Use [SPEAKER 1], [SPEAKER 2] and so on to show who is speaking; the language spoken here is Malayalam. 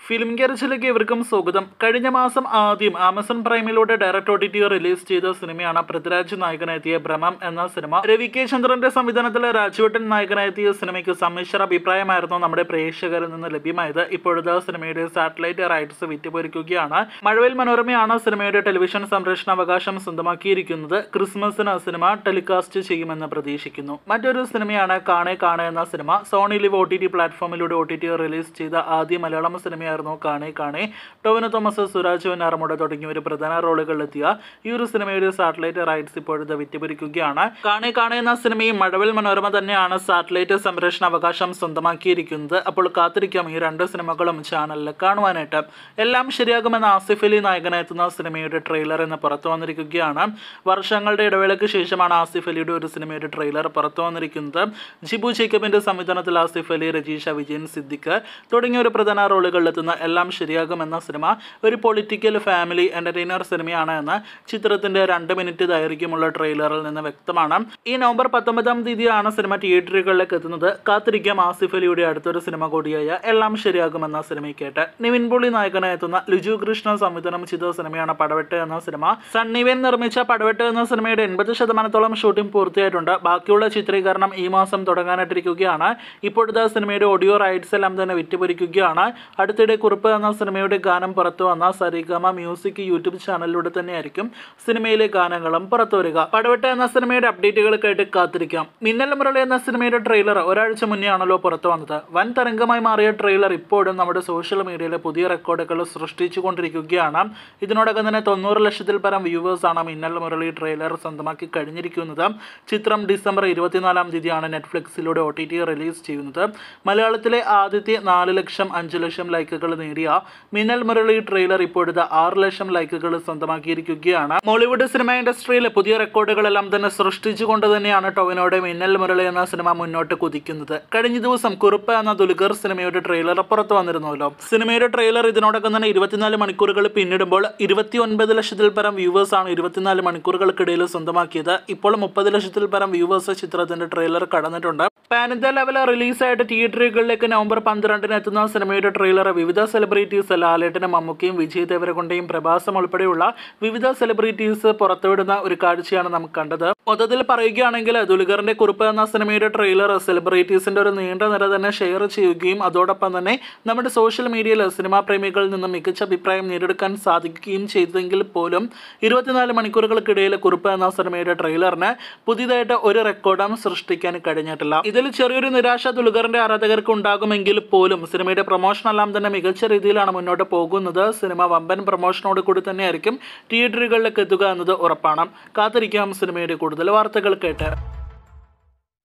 [SPEAKER 1] ഫിലിം ഗരച്ചിലേക്ക് ഇവർക്കും സ്വാഗതം കഴിഞ്ഞ മാസം ആദ്യം ആമസോൺ പ്രൈമിലൂടെ direct O T T release ചെയ്ത സിനിമയാണ് പൃഥ്വിരാജ് നായകനെത്തിയ ഭ്രമം എന്ന സിനിമ രവി കെ ചന്ദ്രന്റെ സംവിധാനത്തിലെ രാജുവേട്ടൻ നായകനെത്തിയ സിനിമയ്ക്ക് സമ്മിശ്ര അഭിപ്രായമായിരുന്നു നമ്മുടെ പ്രേക്ഷകരിൽ നിന്ന് ലഭ്യമായത് ഇപ്പോഴത്തെ സിനിമയുടെ സാറ്റലൈറ്റ് റൈറ്റ്സ് വിറ്റുപൊരിക്കുകയാണ് മഴവിൽ മനോരമയാണ് സിനിമയുടെ ടെലിവിഷൻ സംരക്ഷണ അവകാശം സ്വന്തമാക്കിയിരിക്കുന്നത് ക്രിസ്മസിന് സിനിമ ടെലികാസ്റ്റ് ചെയ്യുമെന്ന് പ്രതീക്ഷിക്കുന്നു മറ്റൊരു സിനിമയാണ് കാണേ കാണേ എന്ന സിനിമ Sony Liv O T T പ്ലാറ്റ്ഫോമിലൂടെ ഒ ടി ടി റിലീസ് ചെയ്ത ആദ്യ മലയാളം സിനിമയായിരുന്നു കാണേ കാണേ ടോവിനോ തോമസ് സുരാജ് വെന്നാറമുട തുടങ്ങിയവർ പ്രധാന റോളുകളിലെത്തിയ ഈ ഒരു സിനിമയുടെ സാറ്റലൈറ്റ് റൈറ്റ്സ് ഇപ്പോഴത്തെ വിറ്റുപിരിക്കുകയാണ് കാണേ കാണേ എന്ന സിനിമയും മഴവിൽ മനോരമ തന്നെയാണ് സാറ്റലൈറ്റ് സംരക്ഷണ അവകാശം സ്വന്തമാക്കിയിരിക്കുന്നത് അപ്പോൾ കാത്തിരിക്കാം ഈ രണ്ട് സിനിമകളും ചാനലിൽ കാണുവാനായിട്ട് എല്ലാം ശരിയാകുമെന്ന ആസിഫ് അലി നായകനെത്തുന്ന സിനിമയുടെ ട്രെയിലർ ഇന്ന് പുറത്തു വന്നിരിക്കുകയാണ് വർഷങ്ങളുടെ ഇടവേളയ്ക്ക് ശേഷമാണ് ആസിഫ് അലിയുടെ ഒരു സിനിമയുടെ ട്രെയിലർ പുറത്തു വന്നിരിക്കുന്നത് ജിബു ജേക്കബിന്റെ സംവിധാനത്തിൽ ആസിഫ് അലി രജീഷ വിജയൻ സിദ്ദിഖ് തുടങ്ങിയ ഒരു പ്രധാന റോളുകളിലെത്തുന്ന എല്ലാം ശരിയാകുമെന്ന സിനിമ ഒരു പൊളിറ്റിക്കൽ ഫാമിലി എന്റർടൈനർ സിനിമയാണ് എന്ന് ചിത്രത്തിന്റെ രണ്ട് മിനിറ്റ് ദൈർഘ്യമുള്ള ട്രെയിലറിൽ നിന്ന് വ്യക്തമാണ് ഈ നവംബർ പത്തൊമ്പതാം തീയതിയാണ് സിനിമ തിയേറ്ററുകളിലേക്ക് എത്തുന്നത് കാത്തിരിക്കാം ആസിഫ് അലിയുടെ അടുത്തൊരു സിനിമ കൂടിയായ എല്ലാം ശരിയാകുമെന്ന സിനിമയ്ക്കേട്ട് നിവിൻ പോളി നായകനായി എത്തുന്ന ലിജു കൃഷ്ണ സംവിധാനം ചെയ്ത സിനിമയാണ് പടവെട്ട് എന്ന സിനിമ സണ്ണിവേൻ നിർമ്മിച്ച പടവെട്ട് എന്ന സിനിമയുടെ എൺപത് ശതമാനത്തോളം ഷൂട്ടിംഗ് പൂർത്തിയായിട്ടുണ്ട് ബാക്കിയുള്ള ചിത്രീകരണം ഈ മാസം തുടങ്ങാനായിട്ടിരിക്കുകയാണ് ഇപ്പോഴത്തെ സിനിമയുടെ ഓഡിയോ റൈറ്റ്സ് എല്ലാം തന്നെ വിറ്റുപൊരിക്കുകയാണ് അടുത്തിടെ കുറിപ്പ് എന്ന സിനിമയുടെ ഗാനം പുറത്തു വന്ന സരിഗമ മ്യൂസിക് യൂട്യൂബ് ചാനലിലൂടെ തന്നെയായിരിക്കും സിനിമയിലെ ഗാനങ്ങളും പുറത്തു വരിക പടവെട്ട് എന്ന സിനിമയുടെ അപ്ഡേറ്റുകൾക്കായിട്ട് കാത്തിരിക്കാം മിന്നൽ മുരളി എന്ന സിനിമയുടെ ട്രെയിലർ ഒരാഴ്ച മുന്നേ ആണല്ലോ പുറത്തു വന്നത് വൻ തരംഗമായി മാറിയ ട്രെയിലർ ഇപ്പോഴും നമ്മുടെ സോഷ്യൽ മീഡിയയിലെ പുതിയ റെക്കോർഡുകൾ സൃഷ്ടിച്ചുകൊണ്ടിരിക്കുകയാണ് ഇതിനോടകം തന്നെ തൊണ്ണൂറ് ലക്ഷത്തിൽ പരം വ്യൂവേഴ്സ് ആണ് മിന്നൽ മുരളി ട്രെയിലർ സ്വന്തമാക്കി കഴിഞ്ഞിരിക്കുന്നത് ചിത്രം ഡിസംബർ ഇരുപത്തിനാലാം തീയതിയാണ് നെറ്റ്ഫ്ലിക്സിലൂടെ ഒ ടി ടി റിലീസ് ചെയ്യുന്നത് മലയാളത്തിലെ ആദ്യത്തെ നാല് ലക്ഷം അഞ്ച് ലക്ഷം ലൈക്കുകൾ നേടിയ മിന്നൽ മുരളി ട്രെയിലർ ഇപ്പോഴത്തെ ആറ് ലക്ഷം ലൈക്കുകൾ സ്വന്തമാക്കിയിരിക്കുകയാണ് മോളിവുഡ് സിനിമ ഇൻഡസ്ട്രിയിലെ പുതിയ റെക്കോർഡുകളെല്ലാം തന്നെ സൃഷ്ടിച്ചുകൊണ്ട് തന്നെയാണ് ടൊവിനോയുടെ മിന്നൽ മുരളി എന്ന സിനിമ മുന്നോട്ട് കുതിക്കുന്നത് കഴിഞ്ഞ ദിവസം കുറുപ്പ് എന്ന ദുൽഖർ സിനിമയുടെ ട്രെയിലർ പുറത്തു വന്നിരുന്നല്ലോ സിനിമയുടെ ട്രെയിലർ ഇതിനോടകം തന്നെ ഇരുപത്തിനാല് മണിക്കൂറുകൾ പിന്നിടുമ്പോൾ ഇരുപത്തി ഒൻപത് ലക്ഷത്തിൽ പരം വ്യൂവേഴ്സ് ആണ് ഇരുപത്തിനാല് മണിക്കൂറുകൾക്കിടയിൽ സ്വന്തമാക്കിയത് ഇപ്പോൾ മുപ്പത് ലക്ഷത്തിൽ പരം വ്യൂവേഴ്സ് ചിത്രത്തിന്റെ ട്രെയിലർ കടന്നിട്ടുണ്ട് പാൻ ഇന്ത്യ ലെവൽ റിലീസായിട്ട് തിയേറ്ററുകളിലേക്ക് നവംബർ പന്ത്രണ്ടിന് എത്തുന്ന സിനിമയുടെ ട്രെയിലർ വിവിധ സെലിബ്രിറ്റീസ് ലാലേട്ടനും മമ്മൂക്കയും വിജയ് ദേവരകൊണ്ടയും പ്രഭാസം ഉൾപ്പെടെയുള്ള വിവിധ സെലിബ്രിറ്റീസ് പുറത്തുവിടുന്ന ഒരു കാഴ്ചയാണ് നമുക്ക് കണ്ടത് മൊത്തത്തിൽ പറയുകയാണെങ്കിൽ ദുൽഖറിന്റെ കുറിപ്പ് എന്ന സിനിമയുടെ ട്രെയിലർ സെലിബ്രിറ്റീസിന്റെ ഒരു നീണ്ട നിര തന്നെ ഷെയർ ചെയ്യുകയും അതോടൊപ്പം തന്നെ നമ്മുടെ സോഷ്യൽ മീഡിയയിൽ സിനിമാ പ്രേമികളിൽ നിന്നും മികച്ച അഭിപ്രായം നേടിയെടുക്കാൻ സാധിക്കുകയും ചെയ്തെങ്കിൽ പോലും ഇരുപത്തിനാല് മണിക്കൂറുകൾക്കിടയിൽ കുറിപ്പ് എന്ന സിനിമയുടെ ട്രെയിലറിന് പുതിയതായിട്ട് ഒരു റെക്കോർഡും സൃഷ്ടിക്കാൻ കഴിഞ്ഞിട്ടില്ല ഇതിൽ ചെറിയൊരു നിരാശ ദുൽഖറിന്റെ ആരാധകർക്ക് ഉണ്ടാകുമെങ്കിൽ പോലും സിനിമയുടെ പ്രൊമോഷൻ എല്ലാം തന്നെ മികച്ച രീതിയിലാണ് മുന്നോട്ട് പോകുന്നത് സിനിമ വമ്പൻ പ്രൊമോഷനോട് കൂടി തന്നെയായിരിക്കും തിയേറ്ററുകളിലേക്ക് എത്തുക എന്നത് ഉറപ്പാണ് കാത്തിരിക്കാം സിനിമയുടെ കൂടുതൽ വാർത്തകൾ കേട്ട്